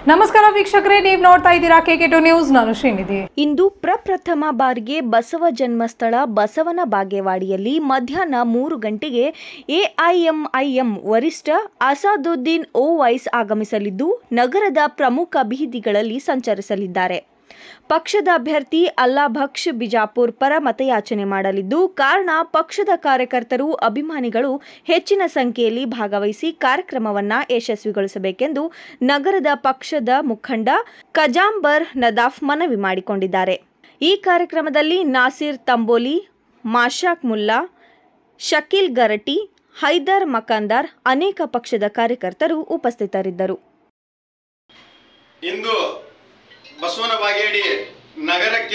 ನಮಸ್ಕಾರ ವೀಕ್ಷಕರೇ ನೀವು ನೋಡ್ತಾ ಇದ್ದೀರಾ ಕೆ ಟು ನ್ಯೂಸ್ ನಾನು ಶ್ರೀನಿಧಿ ಇಂದು ಪ್ರಪ್ರಥಮ ಬಾರಿಗೆ ಬಸವ ಜನ್ಮಸ್ಥಳ ಬಸವನ ಬಾಗೇವಾಡಿಯಲ್ಲಿ ಮಧ್ಯಾಹ್ನ ಮೂರು ಗಂಟೆಗೆ ಎಐಎಂಐಎಂ ವರಿಷ್ಠ ಅಸಾದುದ್ದೀನ್ ಓವೈಸ್ ಆಗಮಿಸಲಿದ್ದು ನಗರದ ಪ್ರಮುಖ ಬೀದಿಗಳಲ್ಲಿ ಸಂಚರಿಸಲಿದ್ದಾರೆ ಪಕ್ಷದ ಅಭ್ಯರ್ಥಿ ಅಲ್ಲಾಭಕ್ಷ್ ಬಿಜಾಪುರ್ ಪರ ಮತಯಾಚನೆ ಮಾಡಲಿದ್ದು ಕಾರಣ ಪಕ್ಷದ ಕಾರ್ಯಕರ್ತರು ಅಭಿಮಾನಿಗಳು ಹೆಚ್ಚಿನ ಸಂಖ್ಯೆಯಲ್ಲಿ ಭಾಗವಹಿಸಿ ಕಾರ್ಯಕ್ರಮವನ್ನ ಯಶಸ್ವಿಗೊಳಿಸಬೇಕೆಂದು ನಗರದ ಪಕ್ಷದ ಮುಖಂಡ ಕಜಾಂಬರ್ ನದಾಫ್ ಮನವಿ ಮಾಡಿಕೊಂಡಿದ್ದಾರೆ ಈ ಕಾರ್ಯಕ್ರಮದಲ್ಲಿ ನಾಸಿರ್ ತಂಬೋಲಿ ಮಾಶಾಕ್ ಮುಲ್ಲಾ ಶಕೀಲ್ ಗರಟಿ ಹೈದರ್ ಮಕಾಂದಾರ್ ಅನೇಕ ಪಕ್ಷದ ಕಾರ್ಯಕರ್ತರು ಉಪಸ್ಥಿತರಿದ್ದರು ಇಂದು ಬಸವನ ಬಾಗೇಡಿ ನಗರಕ್ಕೆ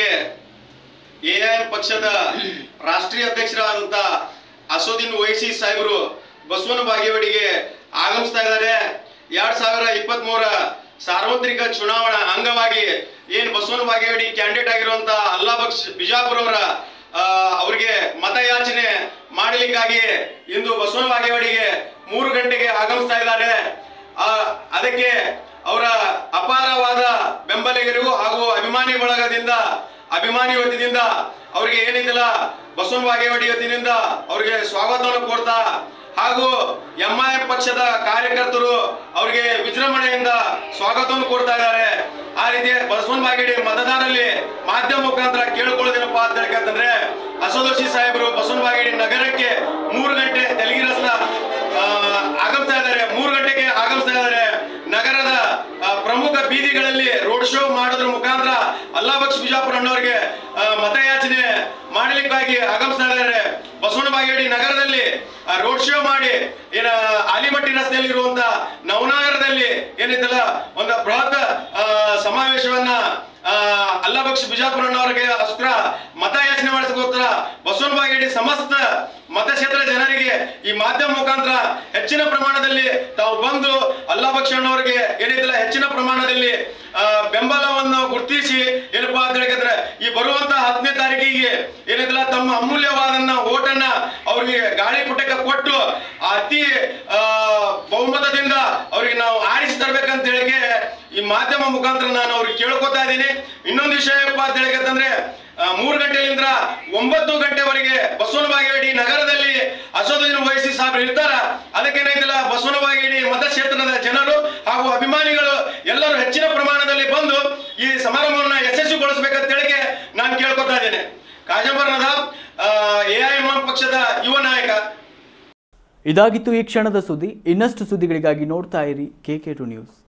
ಎಐಎಂ ಪಕ್ಷದ ರಾಷ್ಟ್ರೀಯ ಅಧ್ಯಕ್ಷರಾದಂಥ ಅಸೋದಿನ್ ವೈಸಿ ಸಾಹೇಬರು ಬಸವನ ಬಾಗೇವಾಡಿಗೆ ಆಗಮಿಸ್ತಾ ಇದ್ದಾರೆ ಎರಡ್ ಸಾವಿರ ಇಪ್ಪತ್ತ್ ಮೂರ ಸಾರ್ವತ್ರಿಕ ಚುನಾವಣಾ ಅಂಗವಾಗಿ ಏನು ಬಸವನ ಬಾಗೇವಾಡಿ ಕ್ಯಾಂಡಿಡೇಟ್ ಆಗಿರುವಂತ ಅಲ್ಲಾಬಕ್ಷ್ ಬಿಜಾಪುರ ಅವರ ಆ, ಅವರಿಗೆ ಮತಯಾಚನೆ ಮಾಡಲಿಕ್ಕಾಗಿ ಇಂದು ಬಸವನ ಬಾಗೇವಾಡಿಗೆ ಮೂರು ಗಂಟೆಗೆ ಆಗಮಿಸ್ತಾ ಇದ್ದಾರೆ ಆ, ಅದಕ್ಕೆ ಅವರ ಅಪಾರವಾದ ಬೆಂಬಲಿಗರಿಗೂ ಹಾಗೂ ಅಭಿಮಾನಿ ಬಳಗದಿಂದ ಅಭಿಮಾನಿ ವತಿಯಿಂದ ಅವರಿಗೆ ಏನಿದಿಲ್ಲ ಬಸವನ ಬಾಗೇವಾಡಿ ವತಿಯಿಂದ ಅವರಿಗೆ ಸ್ವಾಗತವನ್ನು ಕೋರ್ತಾ ಹಾಗೂ ಎಂಐ ಪಕ್ಷದ ಕಾರ್ಯಕರ್ತರು ಅವರಿಗೆ ವಿಜೃಂಭಣೆಯಿಂದ ಸ್ವಾಗತವನ್ನು ಕೊಡ್ತಾ ಇದ್ದಾರೆ ಆ ರೀತಿ ಬಸವನ ಬಾಗೇಡಿ ಮತದಾರರಲ್ಲಿ ಮಾಧ್ಯಮ ಮುಖಾಂತರ ಕೇಳ್ಕೊಳ್ಳೋದೇನಪ್ಪ ಅಂತ ಹೇಳ್ಕಂತಂದ್ರೆ ಅಸೋದೋಶಿ ಸಾಹೇಬರು ಬಸವನ ಬಾಗೇಡಿ ನಗರಕ್ಕೆ ಮೂರು ಗಂಟೆ ತೆಲಗಿ ರಸ್ತ ಆ, ಆಗಮಿಸ್ತಾ ಇದ್ದಾರೆ ಮೂರು ಗಂಟೆಗೆ ಆಗಮಿಸ್ತಾ ಇದ್ದಾರೆ ನಗರದ ಆ, ಪ್ರಮುಖ ಬೀದಿಗಳಲ್ಲಿ ರೋಡ್ ಶೋ ಮಾಡೋದ್ರ ಮುಖಾಂತರ ಅಲ್ಲಾಬಕ್ಷ್ ಬಿಜಾಪುರ ಅಣ್ಣವರಿಗೆ ಆ, ಮತಯಾಚನೆ ಮಾಡಲಿಕ್ಕಾಗಿ ಆಗಮಿಸ್ತಾ ಇದ್ದಾರೆ ಬಸವನ ಬಾಗೇಡಿ ನಗರದಲ್ಲಿ ರೋಡ್ ಶೋ ಮಾಡಿ ಏನ ಆಲಿಮಟ್ಟಿ ರಸ್ತೆಯಲ್ಲಿ ಇರುವಂತ ನವನಗರದಲ್ಲಿ ಏನಿದ್ದಲ್ಲ ಒಂದು ಬೃಹತ್ ಆ, ಸಮಾವೇಶವನ್ನ ಆ, ಅಲ್ಲಾಬಕ್ಷ್ ಬಿಜಾಪುರಣ್ಣವರಿಗೆ ಅಸ್ತ್ರ ಮತಯಾಚನೆ ಮಾಡಿಸೋಸ್ಕರ ಬಸವನ ಬಾಗೇಡಿ ಸಮಸ್ತ ಮತಕ್ಷೇತ್ರ ಜನರಿಗೆ ಈ ಮಾಧ್ಯಮ ಮುಖಾಂತರ ಹೆಚ್ಚಿನ ಪ್ರಮಾಣದಲ್ಲಿ ತಾವು ಬಂದು ಅಲ್ಲಾಬಕ್ಷ ಅಣ್ಣವರಿಗೆ ಏನಿದಿಲ್ಲ ಹೆಚ್ಚಿನ ಪ್ರಮಾಣದಲ್ಲಿ ಆ, ಬೆಂಬಲವನ್ನು ಗುರುತಿಸಿ ಏನಪ್ಪಾ ಅಂತ ಹೇಳಿದ್ರೆ ಈ ಬರುವಂತ ಹತ್ತನೇ ತಾರೀಕಿಗೆ ಏನಿದಿಲ್ಲ ತಮ್ಮ ಅಮೂಲ್ಯವಾದನ್ನ ಓಟನ್ನ ಅವರಿಗೆ ಗಾಳಿ ಪುಟಕ್ಕೆ ಕೊಟ್ಟು ಅತಿ ಆ, ಬಹುಮತದಿಂದ ಅವರಿಗೆ ನಾವು ಆರಿಸಿ ತರಬೇಕಂತ ಹೇಳಿಕೆ ಈ ಮಾಧ್ಯಮ ಮುಖಾಂತರ ನಾನು ಅವ್ರಿಗೆ ಕೇಳ್ಕೊತಾ ಇದ್ದೀನಿ ಇನ್ನೊಂದು ವಿಷಯ ಏನಪ್ಪಾ ಅಂತ ಹೇಳಿಕಂತಂದ್ರೆ ಆ, ಮೂರು ಗಂಟೆಯಿಂದ ಒಂಬತ್ತು ಗಂಟೆವರೆಗೆ ಬಸವನ ಬಾಗೇವಾಡಿ ನಗರದಲ್ಲಿ ಅಸೋದಿನ ವಹಿಸಿ ಸಾಹೇಬರು ಇರ್ತಾರ ಅದಕ್ಕೇನಾಯ್ತಿಲ್ಲ ಬಸವನ ಬಾಗೇಡಿ ಮತಕ್ಷೇತ್ರದ ಜನರು ಹಾಗೂ ಅಭಿಮಾನಿಗಳು ಎಲ್ಲರೂ ಹೆಚ್ಚಿನ ಪ್ರಮಾಣದಲ್ಲಿ ಬಂದು ಈ ಸಮಾರಂಭವನ್ನ ಯಶಸ್ವಿಗೊಳಿಸಬೇಕಂತ ಹೇಳಿಕೆ ನಾನು ಕೇಳ್ಕೊತಾ ಇದ್ದೇನೆ ಕಾಜಂಬರ್ ನದಾಬ್ ಎಐಎಂ ಪಕ್ಷದ ಯುವ ನಾಯಕ ಇದಾಗಿತ್ತು ಈ ಕ್ಷಣದ ಸುದ್ದಿ ಇನ್ನಷ್ಟು ಸುದ್ದಿಗಳಿಗಾಗಿ ನೋಡ್ತಾ ಇರಿ ಕೆ ಕೆ ಟು ನ್ಯೂಸ್